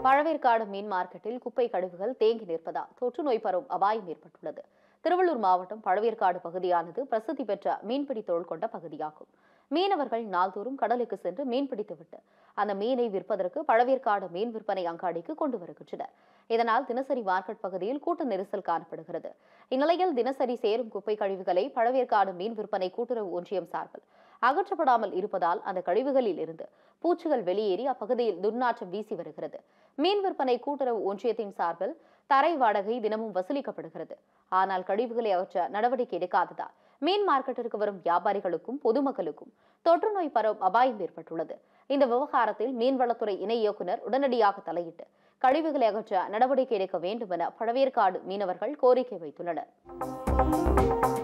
பழவேற்காடு மீன் மார்க்கெட்டில் குப்பை கழிவுகள் தேங்கி நிற்பதால் தொற்று நோய் பரவும் அபாயம் ஏற்பட்டுள்ளது திருவள்ளூர் மாவட்டம் பழவேற்காடு பகுதியானது பிரசித்தி பெற்ற மீன்பிடி தொழில் கொண்ட பகுதியாகும் மீனவர்கள் நாள்தோறும் கடலுக்கு சென்று மீன் பிடித்துவிட்டு அந்த மீனை விற்பதற்கு பழவேற்காடு மீன் விற்பனை அங்காடிக்கு கொண்டு வருகின்றனர் இதனால் தினசரி மார்க்கெட் பகுதியில் கூட்ட நெரிசல் காணப்படுகிறது இந்நிலையில் தினசரி சேரும் குப்பை கழிவுகளை பழவேற்காடு மீன் விற்பனை கூட்டுறவு ஒன்றியம் சார்பில் அகற்றப்படாமல் இருப்பதால் அந்த கழிவுகளில் இருந்து பூச்சிகள் வெளியேறி அப்பகுதியில் துர்நாற்றம் வீசி வருகிறது மீன் விற்பனை கூட்டுறவு ஒன்றியத்தின் சார்பில் தரை வாடகை தினமும் வசூலிக்கப்படுகிறது ஆனால் கழிவுகளை அகற்ற நடவடிக்கை எடுக்காததால் மீன் மார்க்கெட்டிற்கு வரும் வியாபாரிகளுக்கும் பொதுமக்களுக்கும் தொற்று நோய் பரவும் அபாயம் ஏற்பட்டுள்ளது இந்த விவகாரத்தில் மீன்வளத்துறை இணை இயக்குநர் உடனடியாக தலையிட்டு கழிவுகளை அகற்ற நடவடிக்கை எடுக்க வேண்டும் என பழவேற்காடு மீனவர்கள் கோரிக்கை வைத்துள்ளனர்